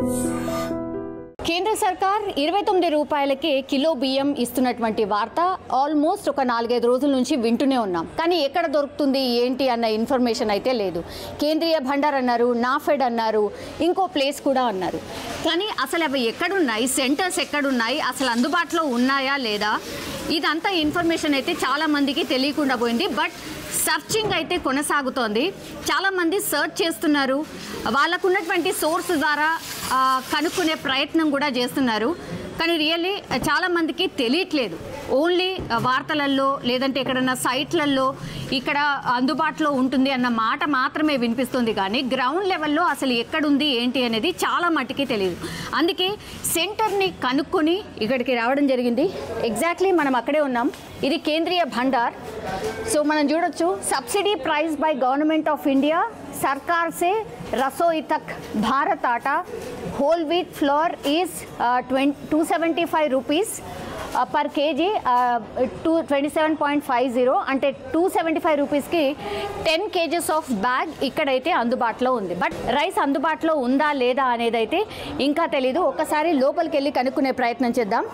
కేంద్ర సర్కార్ ఇరవై తొమ్మిది రూపాయలకే కిలో బియ్యం ఇస్తున్నటువంటి వార్త ఆల్మోస్ట్ ఒక నాలుగైదు రోజుల నుంచి వింటూనే ఉన్నాం కానీ ఎక్కడ దొరుకుతుంది ఏంటి అన్న ఇన్ఫర్మేషన్ అయితే లేదు కేంద్రీయ భండార్ అన్నారు నాఫెడ్ అన్నారు ఇంకో ప్లేస్ కూడా అన్నారు కానీ అసలు అవి ఎక్కడున్నాయి సెంటర్స్ ఎక్కడున్నాయి అసలు అందుబాటులో ఉన్నాయా లేదా ఇదంతా ఇన్ఫర్మేషన్ అయితే చాలా మందికి తెలియకుండా పోయింది బట్ సర్చింగ్ అయితే కొనసాగుతోంది చాలామంది సర్చ్ చేస్తున్నారు వాళ్ళకున్నటువంటి సోర్స్ ద్వారా ఆ, కనుక్కునే ప్రయత్నం కూడా చేస్తున్నారు కానీ రియల్లీ చాలామందికి తెలియట్లేదు ఓన్లీ వార్తలలో లేదంటే ఎక్కడన్నా సైట్లలో ఇక్కడ అందుబాటులో ఉంటుంది అన్న మాట మాత్రమే వినిపిస్తుంది కానీ గ్రౌండ్ లెవెల్లో అసలు ఎక్కడుంది ఏంటి అనేది చాలా మట్టుకి తెలియదు అందుకే సెంటర్ని కనుక్కొని ఇక్కడికి రావడం జరిగింది ఎగ్జాక్ట్లీ మనం అక్కడే ఉన్నాం ఇది కేంద్రీయ భండార్ సో మనం చూడొచ్చు subsidy price by government of India सरकार से रसोई तक Bharat atta whole wheat flour is two seventy five rupees per kg two twenty seven point five zero అంటే టూ సెవెంటీ ఫైవ్ రూపీస్కి టెన్ కేజెస్ ఆఫ్ బ్యాగ్ ఇక్కడైతే అందుబాటులో ఉంది బట్ రైస్ అందుబాటులో ఉందా లేదా అనేది అయితే ఇంకా తెలీదు ఒకసారి లోపలికి వెళ్ళి కనుక్కునే ప్రయత్నం చేద్దాం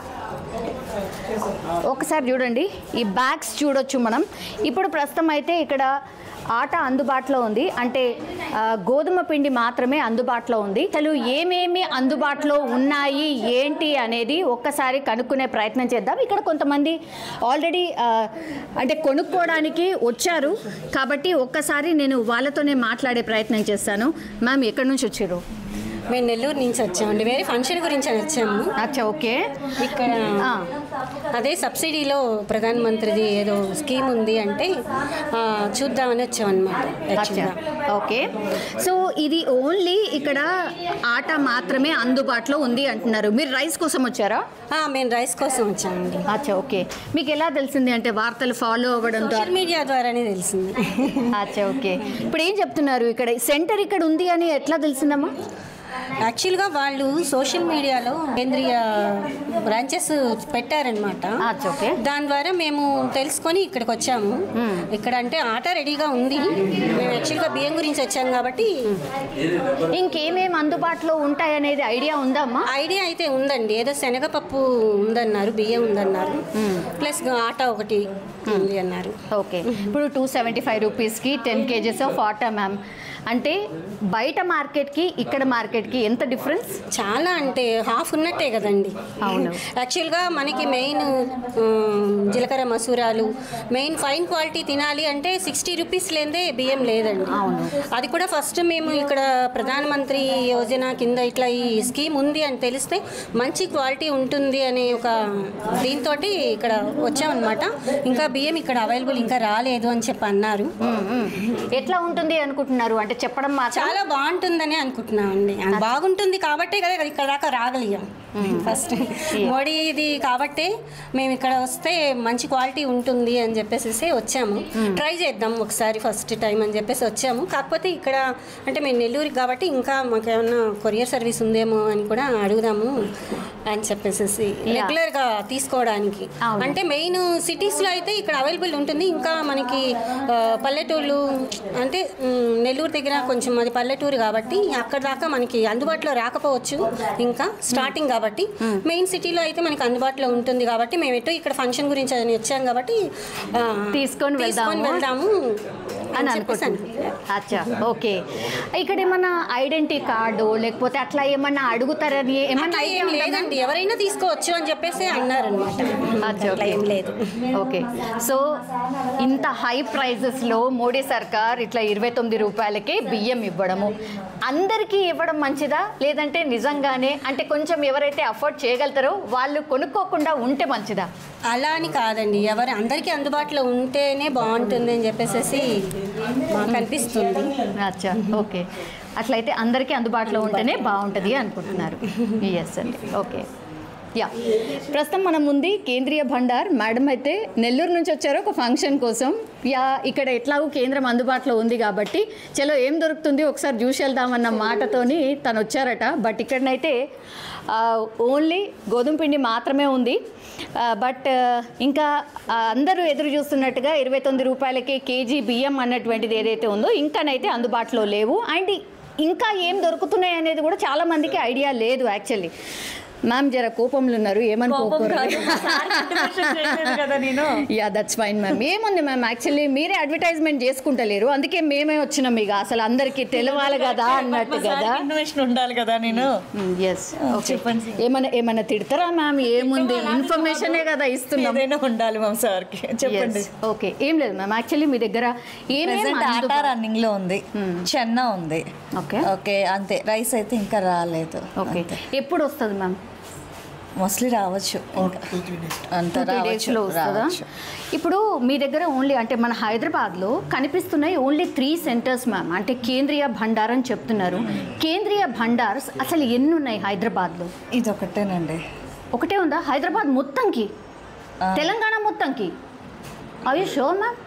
ఒకసారి చూడండి ఈ బ్యాగ్స్ చూడొచ్చు మనం ఇప్పుడు ప్రస్తుతం అయితే ఇక్కడ ఆట అందుబాటులో ఉంది అంటే ఆ, గోధుమ పిండి మాత్రమే అందుబాటులో ఉంది అసలు ఏమేమి అందుబాటులో ఉన్నాయి ఏంటి అనేది ఒక్కసారి కనుక్కునే ప్రయత్నం చేద్దాం ఇక్కడ కొంతమంది ఆల్రెడీ అంటే కొనుక్కోవడానికి వచ్చారు కాబట్టి ఒక్కసారి నేను వాళ్ళతోనే మాట్లాడే ప్రయత్నం చేస్తాను మ్యామ్ ఎక్కడి నుంచి వచ్చారు మేము నెల్లూరు నుంచి వచ్చామండి వేరే ఫంక్షన్ గురించి అని వచ్చాము అచ్చా ఓకే ఇక్కడ ఆ. అదే సబ్సిడీలో ప్రధాన మంత్రిది ఏదో స్కీమ్ ఉంది అంటే ఆ, చూద్దామని వచ్చామన్నమాట అచ్చా యాక్చువల్గా ఓకే సో ఇది ఓన్లీ ఇక్కడ ఆట మాత్రమే అందుబాటులో ఉంది అంటున్నారు మీరు రైస్ కోసం వచ్చారా ఆ, మేము రైస్ కోసం వచ్చామండి అచ్చా ఓకే మీకు ఎలా తెలిసింది అంటే వార్తలు ఫాలో అవ్వడం ద్వారా సోషల్ మీడియా ద్వారానే తెలిసింది అచ్చా ఓకే ఇప్పుడు ఏం చెప్తున్నారు ఇక్కడ సెంటర్ ఇక్కడ ఉంది అని ఎట్లా తెలిసిందమ్మా యాక్చువల్గా వాళ్ళు సోషల్ మీడియాలో కేంద్రీయ బ్రాంచెస్ పెట్టారనమాట అచ్చా ఓకే దాని ద్వారా మేము తెలుసుకొని ఇక్కడికి వచ్చాము ఇక్కడ అంటే ఆట రెడీగా ఉంది మేము యాక్చువల్గా బియ్యం గురించి వచ్చాము కాబట్టి ఇంకేమేమి అందుబాటులో ఉంటాయనేది ఐడియా ఉందా అమ్మా ఐడియా అయితే ఉందండి ఏదో శనగపప్పు ఉందన్నారు బియ్యం ఉందన్నారు ప్లస్ ఆటా ఒకటి ఉంది అన్నారు ఓకే ఇప్పుడు టూ సెవెంటీ ఫైవ్ రూపీస్కి ten kgs of atta ma'am అంటే బయట మార్కెట్కి ఇక్కడ మార్కెట్కి ఎంత డిఫరెన్స్ చాలా అంటే హాఫ్ ఉన్నట్టే కదండి అవును. యాక్చువల్గా మనకి మెయిన్ జీలకర్ర మసూరాలు మెయిన్ ఫైన్ క్వాలిటీ తినాలి అంటే సిక్స్టీ రూపీస్ లేదే బియ్యం లేదండి అవును. అది కూడా ఫస్ట్ మేము ఇక్కడ ప్రధానమంత్రి యోజన కింద ఇట్లా ఈ స్కీమ్ ఉంది అని తెలిస్తే మంచి క్వాలిటీ ఉంటుంది అనే ఒక దీంతో ఇక్కడ వచ్చామన్నమాట ఇంకా బియ్యం ఇక్కడ అవైలబుల్ ఇంకా రాలేదు అని చెప్పి అన్నారు ఎట్లా ఉంటుంది అనుకుంటున్నారు అంటే చెప్పడం మాత్రం చాలా బాగుంటుందని అనుకుంటున్నామండి బాగుంటుంది కాబట్టే కదా ఇక్కడ దాకా రాగలిగాం ఫస్ట్ మోడీ ఇది కాబట్టే మేము ఇక్కడ వస్తే మంచి క్వాలిటీ ఉంటుంది అని చెప్పేసి వచ్చాము ట్రై చేద్దాం ఒకసారి ఫస్ట్ టైం అని చెప్పేసి వచ్చాము కాకపోతే ఇక్కడ అంటే మేము నెల్లూరు కాబట్టి ఇంకా మాకు ఏమన్నా కొరియర్ సర్వీస్ ఉందేమో అని కూడా అడుగుదాము అని చెప్పేసి రెగ్యులర్గా తీసుకోవడానికి అవును. అంటే మెయిన్ సిటీస్లో అయితే ఇక్కడ అవైలబుల్ ఉంటుంది ఇంకా మనకి ఆ, పల్లెటూళ్ళు అంటే మ్, నెల్లూరు దగ్గర కొంచెం అది పల్లెటూరు కాబట్టి అక్కడ దాకా మనకి అందుబాటులో రాకపోవచ్చు ఇంకా స్టార్టింగ్ కాబట్టి మెయిన్ సిటీలో అయితే మనకి అందుబాటులో ఉంటుంది కాబట్టి మేము ఎటు ఇక్కడ ఫంక్షన్ గురించి అని వచ్చాం కాబట్టి ఆ, తీసుకొని తీసుకొని వెళ్దాము వెళ్దాము అని అని చెప్పేసి అనుకుంటున్నాను అచ్చా ఓకే ఇక్కడ ఏమన్నా ఐడెంటిటీ కార్డు లేకపోతే అట్లా ఏమన్నా అడుగుతారని ఏమన్నా అట్లా idea ఏం ఉందా? లేదండి ఎవరైనా తీసుకోవచ్చు అని చెప్పేసి అన్నారనమాట అచ్చా, అట్లా ఓకే. ఏం లేదు ఓకే సో ఇంత హై ప్రైజెస్లో మోడీ సర్కార్ ఇట్లా ఇరవై తొమ్మిది రూపాయలకే బియ్యం ఇవ్వడము అందరికీ ఇవ్వడం మంచిదా లేదంటే నిజంగానే అంటే కొంచెం ఎవరైతే అఫోర్డ్ చేయగలుగుతారో వాళ్ళు కొనుక్కోకుండా ఉంటే మంచిదా అలా అని కాదండి ఎవరు అందరికీ అందుబాటులో ఉంటేనే బాగుంటుంది అని చెప్పేసి మాకు అనిపిస్తుంది అచ్చా ఓకే అట్లయితే అందరికీ అందుబాటులో ఉంటేనే బాగుంటుంది అనుకుంటున్నారు ఎస్ అండి ఓకే యా ప్రస్తుతం మనం ఉంది కేంద్రీయ భండార్ మేడం అయితే నెల్లూరు నుంచి వచ్చారు ఒక ఫంక్షన్ కోసం యా ఇక్కడ ఎట్లాగూ కేంద్రం అందుబాటులో ఉంది కాబట్టి చలో ఏం దొరుకుతుంది ఒకసారి చూసి వెళ్దామన్న మాటతోని తను వచ్చారట బట్ ఇక్కడనైతే ఓన్లీ గోధుమ పిండి మాత్రమే ఉంది బట్ ఇంకా ఆ, అందరూ ఎదురు చూస్తున్నట్టుగా ఇరవై తొమ్మిది రూపాయలకి కేజీ బియ్యం అన్నటువంటిది ఏదైతే ఉందో ఇంకానైతే అందుబాటులో లేవు అండ్ ఇంకా ఏం దొరుకుతున్నాయి అనేది కూడా చాలా మందికి ఐడియా లేదు యాక్చువల్లీ మ్యామ్ జర కోపంలో ఉన్నారు ఏమనుకోకూడదు కదా నేను యా దట్స్ ఫైన్ మ్యామ్ ఏముంది మ్యామ్ యాక్చువల్లీ మీరే అడ్వర్టైజ్మెంట్ చేసుకుంటలేరు అందుకే మేమే వచ్చినాం ఇక అసలు అందరికీ తెలవాలి కదా అన్నట్టు కదా ఇన్ఫర్మేషన్ ఉండాలి కదా నేను ఎస్ చెప్పండి. ఏమన్నా ఏమన్నా తిడతారా మ్యామ్ ఏముంది ఇన్ఫర్మేషనే కదా ఇస్తున్నాం ఏదైనా ఉండాలి మా సార్కి చెప్పండి ఓకే ఏం లేదు మ్యామ్ యాక్చువల్లీ మీ దగ్గర ప్రెసెంట్ ఆటా ఏమేమి రన్నింగ్ లో ఉంది చెన్న ఉంది ఓకే ఓకే అంతే రైస్ అయితే ఇంకా రాలేదు ఓకే ఎప్పుడు వస్తుంది మ్యామ్ మోస్ట్లీ రావచ్చు ఇంకా అంత టూ త్రీ రావచ్చు డేస్లో వస్తుందా రావచ్చు ఇప్పుడు మీ దగ్గర ఓన్లీ అంటే మన హైదరాబాద్లో కనిపిస్తున్నాయి ఓన్లీ త్రీ సెంటర్స్ మ్యామ్ అంటే కేంద్రీయ భండార్ అని చెప్తున్నారు కేంద్రీయ భండార్స్ అసలు ఎన్ని ఉన్నాయి హైదరాబాద్లో ఇది ఒకటేనండి ఒకటే ఉందా హైదరాబాద్ మొత్తంకి ఆ. తెలంగాణ మొత్తంకి అయ్యో షోర్ మ్యామ్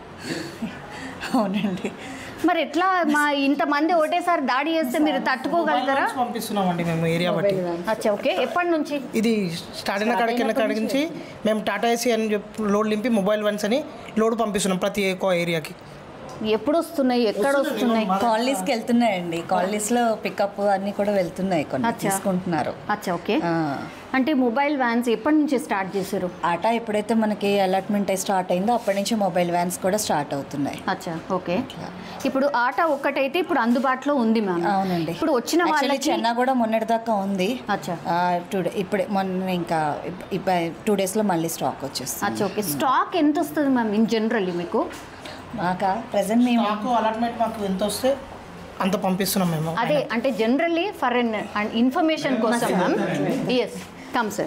అవునండి మరి ఎట్లా మా ఇంతమంది ఒకటేసారి దాడి చేస్తే మీరు తట్టుకోగలుగుతారా పంపిస్తున్నామండి మేము ఏరియా బట్టి అచ్చా ఓకే ఎప్పటి నుంచి ఇది స్టార్ట్ అయిన కాడికి వెళ్ళిన కాడికి నుంచి మేము టాటా ఏసీ అని చెప్పి లోడ్ నింపి మొబైల్ వన్స్ అని లోడ్ పంపిస్తున్నాం ప్రతి ఒక్క ఏరియాకి ఎప్పుడు వస్తున్నాయి ఎక్కడ వస్తున్నాయి కాలనీస్కి వెళ్తున్నాయండి కాలనీస్లో పికప్ అన్నీ కూడా వెళ్తున్నాయి కొన్ని అచ్చా. తీసుకుంటున్నారు అచ్చా ఓకే ఆ. అంటే మొబైల్ వ్యాన్స్ ఎప్పటి నుంచి స్టార్ట్ చేశారు ఆటా ఎప్పుడైతే మనకి అలాట్మెంట్ అయి స్టార్ట్ అయిందో అప్పటి నుంచి మొబైల్ వ్యాన్స్ కూడా స్టార్ట్ అవుతున్నాయి అచ్చా ఓకే ఇప్పుడు ఆట ఒక్కటైతే ఇప్పుడు అందుబాటులో ఉంది మ్యామ్ అవునండి ఇప్పుడు వచ్చిన Actually, వాళ్ళకి చెన్న కూడా మొన్నటిదాకా ఉంది అచ్చా టూ డే ఇప్పుడే మొన్న ఇంకా టూ డేస్లో మళ్ళీ స్టాక్ వచ్చేస్తుంది అచ్చా ఓకే స్టాక్ ఎంత వస్తుంది మ్యామ్ ఇన్ జనరల్లీ మీకు మాకా ప్రజెంట్ మేము మాకు అలాట్మెంట్ మాకు ఎంత వస్తే అంత పంపిస్తున్నాం మేము అదే అంటే జనరల్లీ ఫర్ ఎన్ ఇన్ఫర్మేషన్ కోసం మ్యామ్ ఎస్ కమ్ సార్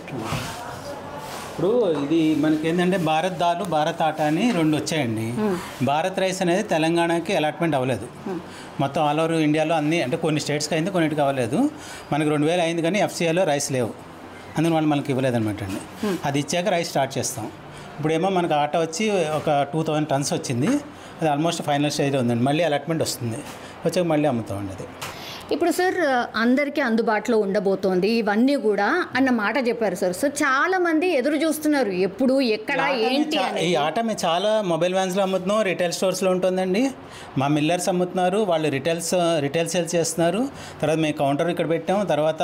ఇప్పుడు ఇది మనకి ఏంటంటే భారత్ దాలు భారత్ ఆట అని రెండు వచ్చాయండి భారత్ రైస్ అనేది తెలంగాణకి అలాట్మెంట్ అవ్వలేదు మొత్తం ఆల్ ఓవర్ ఇండియాలో అన్ని అంటే కొన్ని స్టేట్స్కి అయింది కొన్నిటికి అవ్వలేదు మనకి రెండు వేలు అయింది కానీ ఎఫ్సీఐలో రైస్ లేవు అందుకని వాళ్ళు మనకి ఇవ్వలేదు అనమాట అండి అది ఇచ్చాక రైస్ స్టార్ట్ చేస్తాం ఇప్పుడేమో మనకు ఆట వచ్చి ఒక టూ థౌజండ్ టన్స్ వచ్చింది అది ఆల్మోస్ట్ ఫైనల్ స్టేజ్లో ఉందండి మళ్ళీ అలాట్మెంట్ వస్తుంది వచ్చాక మళ్ళీ అమ్ముతామండి అది ఇప్పుడు సార్ అందరికీ అందుబాటులో ఉండబోతోంది ఇవన్నీ కూడా అన్న మాట చెప్పారు సార్ సో చాలా మంది ఎదురు చూస్తున్నారు ఎప్పుడు ఎక్కడ ఏంటి చా- అని ఈ ఆట మేము చాలా మొబైల్ వ్యాన్స్లో అమ్ముతున్నాం రిటైల్ స్టోర్స్లో ఉంటుందండి మా మిల్లర్స్ అమ్ముతున్నారు వాళ్ళు రిటైల్స్ రిటైల్ సేల్స్ చేస్తున్నారు తర్వాత మేము కౌంటర్ ఇక్కడ పెట్టాం తర్వాత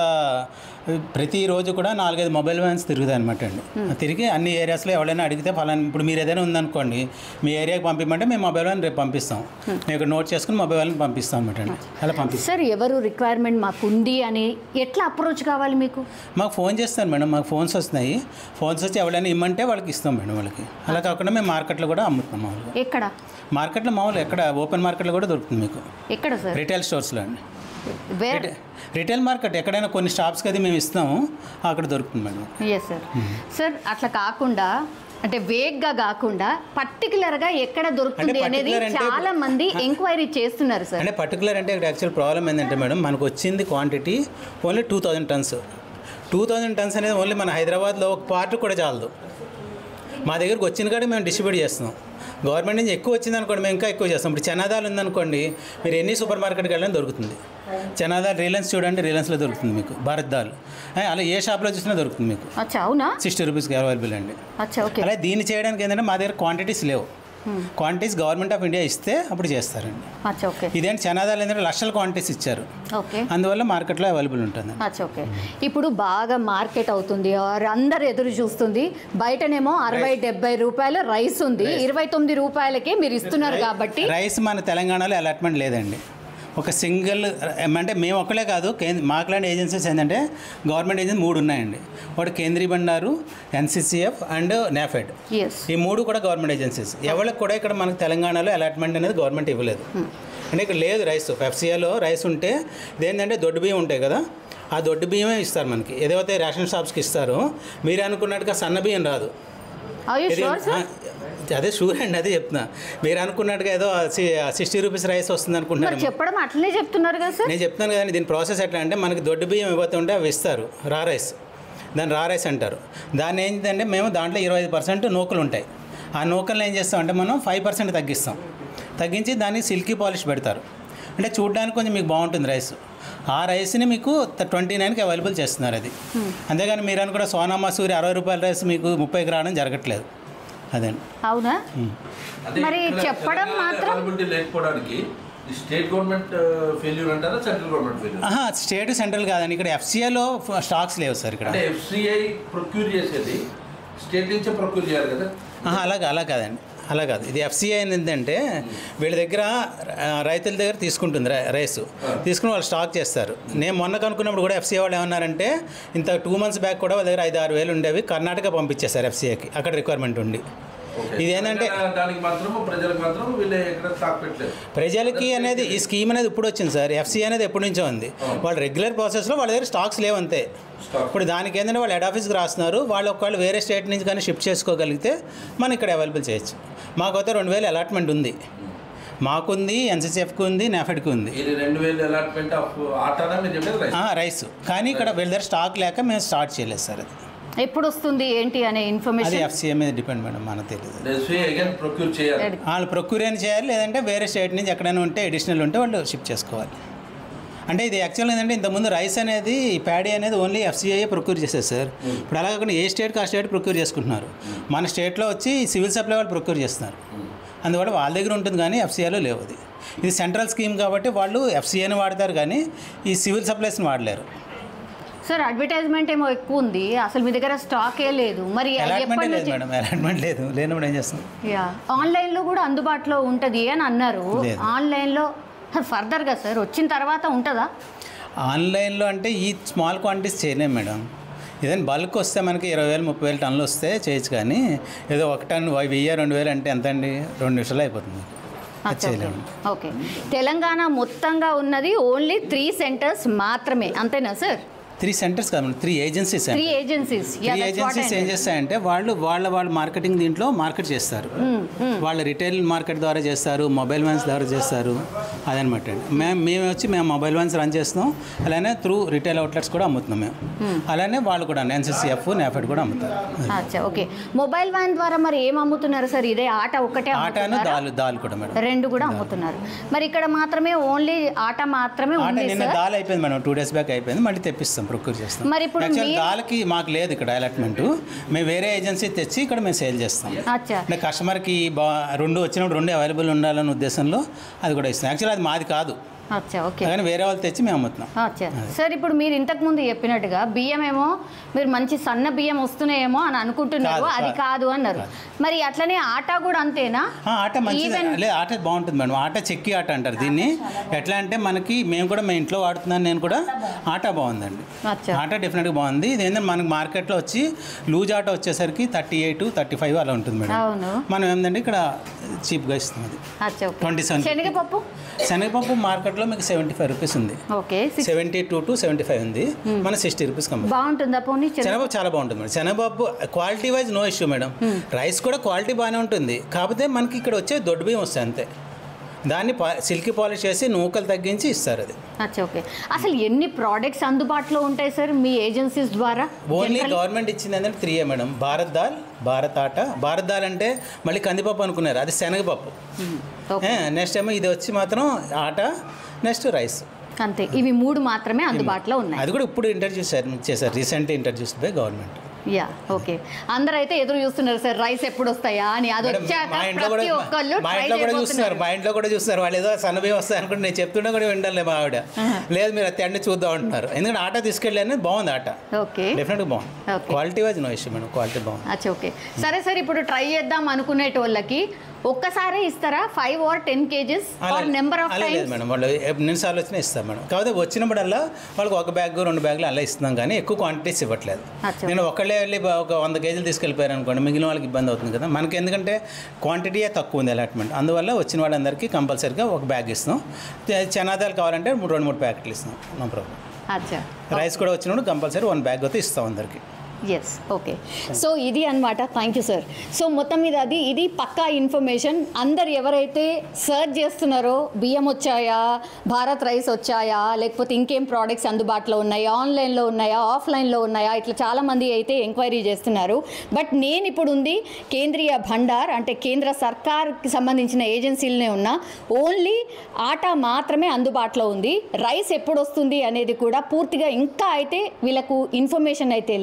ప్రతిరోజు కూడా నాలుగైదు మొబైల్ వ్యాన్స్ తిరుగుతాయి అనమాట అండి తిరిగి అన్ని ఏరియాస్లో ఎవరైనా అడిగితే ఫలానా ఇప్పుడు మీరు ఏదైనా ఉందనుకోండి మీ ఏరియాకి పంపించమంటే మేము మొబైల్ వ్యాన్ రేపు పంపిస్తాం మేము ఇక్కడ నోట్ చేసుకుని మొబైల్ వ్యాన్ పంపిస్తాం అనమాట అండి అలా పంపిస్తాం సార్ ఎవరు రిక్వైర్మెంట్ మాకు ఉంది అని ఎట్లా అప్రోచ్ కావాలి మీకు మాకు ఫోన్ చేస్తాను మేడం మాకు ఫోన్స్ వస్తున్నాయి ఫోన్స్ వచ్చి ఎవరైనా ఇమ్మంటే వాళ్ళకి ఇస్తాం మేడం వాళ్ళకి అలా కాకుండా మేము మార్కెట్లో కూడా అమ్ముతున్నాం మామూలుగా ఎక్కడ మార్కెట్లో మామూలు ఎక్కడ ఓపెన్ మార్కెట్లో కూడా దొరుకుతుంది మీకు ఎక్కడ సార్ రిటైల్ స్టోర్స్లో అండి వేర్ రిటై- రిటైల్ మార్కెట్ ఎక్కడైనా కొన్ని షాప్స్కి అది మేము ఇస్తాము అక్కడ దొరుకుతుంది మేడం ఎస్ సార్ సార్ అట్లా కాకుండా అంటే వేగ్గా కాకుండా పర్టికులర్గా ఎక్కడ దొరుకుతుంది అంటే అనేది particular అంటే- చాలా మంది ఎంక్వైరీ చేస్తున్నారు సార్ అంటే పర్టికులర్ అంటే ఇక్కడ యాక్చువల్ ప్రాబ్లం ఏంటంటే మేడం మనకు వచ్చింది quantity only two thousand tons two thousand tons అనేది ఓన్లీ మన హైదరాబాద్లో ఒక పార్ట్ కూడా చాలదు మా దగ్గరకు వచ్చిన కాడ మేము డిస్ట్రిబ్యూట్ చేస్తున్నాం గవర్నమెంట్ నుంచి ఎక్కువ వచ్చింది అనుకోండి మేము ఇంకా ఎక్కువ చేస్తాం ఇప్పుడు చనాదాలు ఉందనుకోండి మీరు ఎన్ని సూపర్ మార్కెట్కి వెళ్ళినా దొరుకుతుంది చనాదాలు రిలయన్స్ చూడండి రిలయన్స్లో దొరుకుతుంది మీకు భారత్ దాల్ ఏ, అలా ఏ షాప్లో చూసినా దొరుకుతుంది మీకు అచ్చా అవునా సిక్స్టీ రూపీస్కి అవైలబుల్ అండి అచ్చా ఓకే అలా దీన్ని చేయడానికి ఏంటంటే మా దగ్గర క్వాంటిటీస్ లేవు క్వాంటిటీస్ గవర్నమెంట్ ఆఫ్ ఇండియా ఇస్తే అప్పుడు చేస్తారండి అచ్చా ఓకే ఇదేంటి చనాదాలు ఏంటంటే లక్షల క్వాంటిటీస్ ఇచ్చారు ఓకే అందువల్ల మార్కెట్లో అవైలబుల్ ఉంటుంది అచ్చా ఓకే ఇప్పుడు బాగా మార్కెట్ అవుతుంది ఆర్ అందరు ఎదురు చూస్తుంది బయటనేమో అరవై డెబ్బై రూపాయల రైస్ ఉంది ఇరవై తొమ్మిది రూపాయలకే మీరు ఇస్తున్నారు కాబట్టి రైస్ మన తెలంగాణలో అలాట్మెంట్ లేదండి ఒక సింగిల్ అంటే మేము ఒక్కలే కాదు కేంద్ర మాకులాంటి ఏజెన్సీస్ ఏంటంటే గవర్నమెంట్ ఏజెన్సీ మూడు ఉన్నాయండి ఒకటి Kendriya Bhandar NCCF and NAFED yes ఈ మూడు కూడా గవర్నమెంట్ ఏజెన్సీస్ ఎవరికి కూడా ఇక్కడ మనకు తెలంగాణలో అలాట్మెంట్ అనేది గవర్నమెంట్ ఇవ్వలేదు అంటే ఇక్కడ లేదు రైస్ ఎఫ్సీఐలో రైస్ ఉంటే ఇదేంటంటే దొడ్డు బియ్యం ఉంటాయి కదా ఆ దొడ్డు బియ్యమే ఇస్తారు మనకి ఏదైతే రేషన్ షాప్స్కి ఇస్తారో మీరు అనుకున్నట్టుగా సన్న బియ్యం రాదు అయ్యో ఇది- షూర్ సార్ ఆ, అదే షూర్ అండి అదే చెప్తున్నా మీరు అనుకున్నట్టుగా ఏదో సిక్స్టీ రూపీస్ రైస్ వస్తుంది మరి అనుకుంటున్నారు చెప్పడం అట్లనే చెప్తున్నారు కదా సార్ నేను చెప్తాను కదండి దీని ప్రాసెస్ ఎట్లా అంటే మనకి దొడ్డు బియ్యం ఇవ్వతుంటే అవి ఇస్తారు రా రైస్ దాన్ని రా రైస్ అంటారు దాన్ని ఏంటంటే మేము దాంట్లో ఇరవై ఐదు పర్సెంట్ నూకలు ఉంటాయి ఆ నూకలను ఏం చేస్తామంటే మనం ఫైవ్ పర్సెంట్ తగ్గిస్తాం తగ్గించి దాన్ని సిల్కీ పాలిష్ పెడతారు అంటే చూడడానికి కొంచెం మీకు బాగుంటుంది రైస్ ఆ రైస్ని మీకు ట్వంటీ నైన్కి అవైలబుల్ చేస్తున్నారు అది అంతేగాని మీరు అనుకున్న సోనా మసూరి అరవై రూపాయల రైస్ మీకు ముప్పైకి రావడం జరగట్లేదు అదే అవునా అదే మరి ఇక్కడ చెప్పడం తెలంగాణ మాత్రం availability లేకపోవడానికి స్టేట్ గవర్నమెంట్ ఫెయిల్యూర్ అంటారా సెంట్రల్ గవర్నమెంట్ ఫెయిల్యూర్ ఆహా స్టేట్ సెంట్రల్ కాదండి ఇక్కడ ఎఫ్సిఐలో స్టాక్స్ లేవు సార్ ఇక్కడ అంటే ఎఫ్సిఐ ప్రొక్యూర్ చేసేది స్టేట్ నుంచే ప్రొక్యూర్ చేయాలి కదా ఆహా, అలా కా- అలా కాదండి అలా కాదు ఇది ఎఫ్సిఐ అని ఏంటంటే వీళ్ళ దగ్గర ఆ, రైతుల దగ్గర తీసుకుంటుంది రై- రైస్ తీసుకుని వాళ్ళు స్టాక్ చేస్తారు నేను మొన్న కనుక్కున్నప్పుడు కూడా ఎఫ్సిఐ వాళ్ళు ఏమన్నారంటే ఇంత టూ మంత్స్ బ్యాక్ కూడా వాళ్ళ దగ్గర ఐదు ఆరు వేలు ఉండేవి కర్ణాటక పంపించేస్తారు ఎఫ్సిఐకి అక్కడ రిక్వైర్మెంట్ ఉండి ఓకే. ఇది ఏంటంటే తెలంగాణ దానికి మాత్రం ప్రజలకు మాత్రం వీళ్ళు ఎక్కడ స్టాక్ పెట్టలేదు ప్రజలకి అనేది ఈ స్కీమ్ అనేది ఇప్పుడు వచ్చింది సార్ ఎఫ్సీ అనేది ఎప్పటి నుంచో ఉంది వాళ్ళు రెగ్యులర్ ప్రాసెస్లో వాళ్ళ దగ్గర స్టాక్స్ లేవు అంతే Stock. ఇప్పుడు దానికి ఏంటంటే వాళ్ళు హెడ్ ఆఫీస్కి రాస్తున్నారు వాళ్ళు ఒకవేళ వేరే స్టేట్ నుంచి కానీ షిఫ్ట్ చేసుకోగలిగితే మనం ఇక్కడ అవైలబుల్ చేయొచ్చు మాకైతే రెండు వేలు అలాట్మెంట్ ఉంది మాకుంది ఎన్సీసీఎఫ్కి ఉంది నాఫెడ్కి ఉంది ఇది రెండు వేలు అలాట్మెంట్ ఆఫ్ ఆటానా మీరు చెప్పేది రైట్ ఆ, రైస్ కానీ ఇక్కడ వీళ్ళ దగ్గర స్టాక్ లేక మేము స్టార్ట్ చేయలేదు సార్ అది ఎప్పుడు వస్తుంది ఏంటి అనే అది ఇన్ఫర్మేషన్ ఎఫ్సీఏ మీద డిపెండ్ మేడం మనకు తెలియదు ఎస్బీఐ అగైన్ ప్రొక్యూర్ చేయాలి వాళ్ళు ప్రొక్యూర్ అని చేయాలి లేదంటే వేరే స్టేట్ నుంచి ఎక్కడైనా ఉంటే అడిషనల్ ఉంటే వాళ్ళు షిఫ్ట్ చేసుకోవాలి అంటే ఇది యాక్చువల్ ఏంటంటే ఇంతకుముందు రైస్ అనేది ఈ ప్యాడీ అనేది ఓన్లీ ఎఫ్సీఐ ప్రొక్యూర్ చేసేది సార్ ఇప్పుడు అలా కాకుండా ఏ స్టేట్కి ఆ స్టేట్ ప్రొక్యూర్ చేసుకుంటున్నారు మన స్టేట్లో వచ్చి సివిల్ సప్లై వాళ్ళు ప్రొక్యూర్ చేస్తున్నారు అందువల్ల వాళ్ళ దగ్గర ఉంటుంది కానీ ఎఫ్సీఐలో లేవు అది ఇది సెంట్రల్ స్కీమ్ కాబట్టి వాళ్ళు ఎఫ్సీఐని వాడతారు కానీ ఈ సివిల్ సప్లైస్ని వాడలేరు సార్ అడ్వర్టైజ్మెంట్ ఏమో ఎక్కువ ఉంది అసలు మీ దగ్గర స్టాకే లేదు మరి అది అలాట్మెంటే ఎప్పటి లేదు నుంచి మేడం అలాట్మెంట్ లేదు లేనప్పుడు ఏం చేస్తాం యా ఆన్లైన్లో కూడా అందుబాటులో ఉంటుంది అని అన్నారు లేదు. ఆన్లైన్లో ఫర్దర్గా సార్ వచ్చిన తర్వాత ఉంటుందా ఆన్లైన్లో అంటే ఈ స్మాల్ క్వాంటిటీస్ చేయలేం మేడం ఏదైనా బల్క్ వస్తే మనకి ఇరవై వేలు ముప్పై వేలు టన్నులు వస్తే చేయొచ్చు కానీ ఏదో ఒక టన్ వెయ్యి రెండు వేలు అంటే ఎంత అండి రెండు నిమిషాలు అయిపోతుంది అది అచ్చా, ఓకే. చేయలేము ఓకే తెలంగాణ మొత్తంగా ఉన్నది ఓన్లీ త్రీ సెంటర్స్ మాత్రమే అంతేనా సార్ త్రీ సెంటర్స్ కాదు madam three agencies three agencies three agencies ఏం చేస్తాయంటే వాళ్ళు వాళ్ళ వాళ్ళ మార్కెటింగ్ దీంట్లో మార్కెట్ చేస్తారు వాళ్ళ రిటైల్ మార్కెట్ ద్వారా చేస్తారు మొబైల్ వ్యాన్స్ ద్వారా చేస్తారు అదనమాట అండి మేము మేము వచ్చి మేము మొబైల్ వ్యాన్స్ రన్ చేస్తాం అలానే త్రూ రిటైల్ అవుట్లెట్స్ కూడా అమ్ముతున్నాం మేము అలానే వాళ్ళు కూడా ఎన్సీసీఎఫ్ నాఫెడ్ కూడా అమ్ముతారు అచ్చా ఓకే మొబైల్ వ్యాన్ ద్వారా మరి ఏం అమ్ముతున్నారు సార్ ఇదే ఆట ఒక్కటే ఆటాను అమ్ముతున్నారా? దాల్ దాల్ కూడా మేడం రెండు కూడా అమ్ముతున్నారు మరి ఇక్కడ మాత్రమే ఓన్లీ ఆట మాత్రమే ఆట ఉంది నిన్న సార్ దాల్ అయిపోయింది మేడం టూ డేస్ బ్యాక్ అయిపోయింది మళ్ళీ తెప్పిస్తాం ప్రొక్యూర్ చేస్తాం మరి ఇప్పుడు యాక్చువల్ మీరు- దాల్కి మాకు లేదు ఇక్కడ అలాట్మెంట్ మేము వేరే ఏజెన్సీ తెచ్చి ఇక్కడ మేము సేల్ చేస్తాం అచ్చా అంటే కస్టమర్కి బా రెండు వచ్చినప్పుడు రెండు అవైలబుల్ ఉండాలనే ఉద్దేశంలో అది కూడా ఇస్తాం యాక్చువల్ అది మాది కాదు అచ్చా ఓకే కానీ వేరే వాళ్ళు తెచ్చి మేము అమ్ముతున్నాం అచ్చా సార్ ఇప్పుడు మీరు ఇంతకు ముందు చెప్పినట్టుగా బియ్యం ఏమో మీరు మంచి సన్న బియ్యం వస్తున్నాయేమో అని అనుకుంటున్నారు కాదు, అది కాదు. కాదు అన్నారు మరి అట్లనే ఆట కూడా అంతేనా ఆ, ఆట మంచిది Even- లేదు ఆట బాగుంటుంది మేడం ఆట చెక్కి ఆట అంటారు దీన్ని ఎట్లా అంటే మనకి మేము కూడా మేము ఇంట్లో వాడుతున్నాను నేను కూడా ఆట బాగుందండి అచ్చా ఆట డెఫినెట్గా బాగుంది ఇది ఏంటంటే మనకి మార్కెట్లో వచ్చి లూజ్ ఆట వచ్చేసరికి థర్టీ ఎయిట్ థర్టీ ఫైవ్ అలా ఉంటుంది మేడం అవును మనం ఏంటంటే ఇక్కడ చీప్గా ఇస్తాం అది అచ్చా ఓకే ట్వంటీ సెవెన్ శనగపప్పు శనగపప్పు మార్కెట్లో మీకు సెవెంటీ ఫైవ్ రూపీస్ ఉంది okay six seventy two to seventy five ఉంది మన సిక్స్టీ రూపీస్ కంపెనీ బాగుంటుందా పోనీ శనగ- శనగపప్పు చాలా బాగుంటుంది మేడం శనగపప్పు quality wise no issue madam rice కూడా క్వాలిటీ బాగానే ఉంటుంది కాకపోతే మనకి ఇక్కడ వచ్చే దొడ్డు బియ్యం వస్తాయి అంతే దాన్ని పా సిల్కీ పాలిష్ చేసి నూకలు తగ్గించి ఇస్తారు అది అచ్చా ఓకే అసలు ఎన్ని ప్రోడక్ట్స్ అందుబాటులో ఉంటాయి సార్ మీ ఏజెన్సీస్ ద్వారా ఓన్లీ Generally? గవర్నమెంట్ ఇచ్చింది ఏంటంటే త్రీయే మేడం భారత్ దాల్ భారత్ ఆట భారత్ దాల్ అంటే మళ్ళీ కందిపప్పు అనుకున్నారు అది శనగపప్పు ఓకే. నెక్స్ట్ ఏమో ఇది వచ్చి మాత్రం ఆట నెక్స్ట్ రైస్ అంతే ఇవి మూడు మాత్రమే అందుబాటులో ఉన్నాయి అది కూడా ఇప్పుడు ఇంట్రడ్యూస్ చేశారు recent introduce by government yeah okay అందరూ అయితే ఎదురు చూస్తున్నారు సార్ రైస్ ఎప్పుడు వస్తాయా అని అది మేడం, వచ్చాక మా ఇంట్లో ప్రతి కూడా ఒక్కళ్ళు మా try ఇంట్లో కూడా చూస్తున్నారు చేయబోతున్నారు. మా ఇంట్లో కూడా చూస్తున్నారు వాళ్ళు ఏదో సన్నబియ్యం వస్తాయి అనుకుంటే నేను చెప్తుంటే కూడా వింటారులే మా ఆవిడ లేదు మీరు అది అన్ని చూద్దాం అంటున్నారు ఎందుకంటే ఆట తీసుకెళ్ళాను బాగుంది ఆట ఓకే డెఫినెట్గా బాగుంది Okay. Quality wise no issue madam quality బాగుంది అచ్చా ఓకే సరే సార్ ఇప్పుడు ట్రై చేద్దాం అనుకునేటోళ్ళకి ఒక్కసారే ఇస్తారా ఫైవ్ ఆర్ టెన్ కేజెస్ అలా ఆర్ నెంబర్ ఆఫ్ అలా లేదు టైమ్స్ మేడం వాళ్ళు ఎన్నిసార్లు వచ్చినా ఇస్తాం మేడం కాకపోతే వచ్చినప్పుడల్లా వాళ్ళకి ఒక బ్యాగ్ రెండు బ్యాగులు అలా ఇస్తున్నాం కానీ ఎక్కువ క్వాంటిటీస్ ఇవ్వట్లేదు అచ్చా. నేను ఒకళ్ళే వెళ్ళి బా- ఒక వంద కేజీలు తీసుకెళ్ళిపోయారు అనుకోండి మిగిలిన వాళ్ళకి ఇబ్బంది అవుతుంది కదా మనకి ఎందుకంటే క్వాంటిటీయే తక్కువ ఉంది అలాట్మెంట్ అందువల్ల వచ్చిన వాళ్ళందరికీ కంపల్సరీగా ఒక బ్యాగ్ ఇస్తాం చ- చనాదాలు కావాలంటే మూడు రెండు మూడు ప్యాకెట్లు ఇస్తాం నో ప్రాబ్లం అచ్చా రైస్ కూడా వచ్చినప్పుడు కంపల్సరీ వన్ బ్యాగ్ అయితే ఇస్తాం అందరికీ ఎస్ ఓకే సో ఇది అన్నమాట థ్యాంక్ యూ సార్ సో మొత్తం మీద అది ఇది పక్కా ఇన్ఫర్మేషన్ అందరు ఎవరైతే సర్చ్ చేస్తున్నారో బియ్యం వచ్చాయా భారత్ రైస్ వచ్చాయా లేకపోతే ఇంకేం ప్రోడక్ట్స్ అందుబాటులో ఉన్నాయా ఆన్లైన్లో ఉన్నాయా ఆఫ్లైన్లో ఉన్నాయా ఇట్లా చాలామంది అయితే ఎంక్వైరీ చేస్తున్నారు బట్ నేను ఇప్పుడు ఉంది కేంద్రీయ భండార్ అంటే కేంద్ర సర్కార్కి సంబంధించిన ఏజెన్సీలనే ఉన్నా ఓన్లీ ఆట మాత్రమే అందుబాటులో ఉంది రైస్ ఎప్పుడు వస్తుంది అనేది కూడా పూర్తిగా ఇంకా అయితే వీళ్ళకు ఇన్ఫర్మేషన్ అయితే లేదు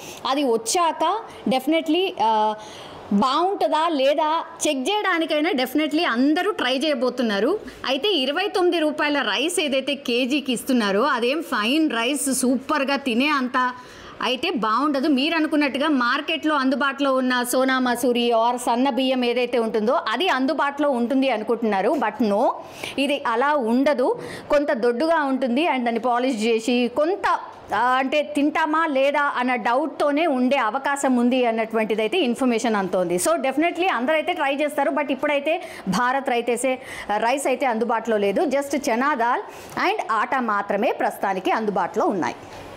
అది వచ్చాక డెఫినెట్లీ బాగుంటుందా లేదా చెక్ చేయడానికైనా డెఫినెట్లీ అందరూ ట్రై చేయబోతున్నారు అయితే ఇరవై తొమ్మిది రూపాయల రైస్ ఏదైతే కేజీకి ఇస్తున్నారో అదేం ఫైన్ రైస్ సూపర్గా తినే అంత అయితే బాగుండదు మీరు అనుకున్నట్టుగా మార్కెట్లో అందుబాటులో ఉన్న సోనా మసూరి ఆర్ సన్న బియ్యం ఏదైతే ఉంటుందో అది అందుబాటులో ఉంటుంది అనుకుంటున్నారు బట్ నో ఇది అలా ఉండదు కొంత దొడ్డుగా ఉంటుంది అండ్ దాన్ని పాలిష్ చేసి కొంత ఆ, అంటే తింటామా లేదా అన్న డౌట్తోనే ఉండే అవకాశం ఉంది అన్నటువంటిది అయితే ఇన్ఫర్మేషన్ అంతోంది సో డెఫినెట్లీ అందరైతే ట్రై చేస్తారు బట్ ఇప్పుడైతే భారత్ రైతేసే రైస్ అయితే అందుబాటులో లేదు జస్ట్ చనా దాల్ అండ్ ఆటా మాత్రమే ప్రస్తుతానికి అందుబాటులో ఉన్నాయి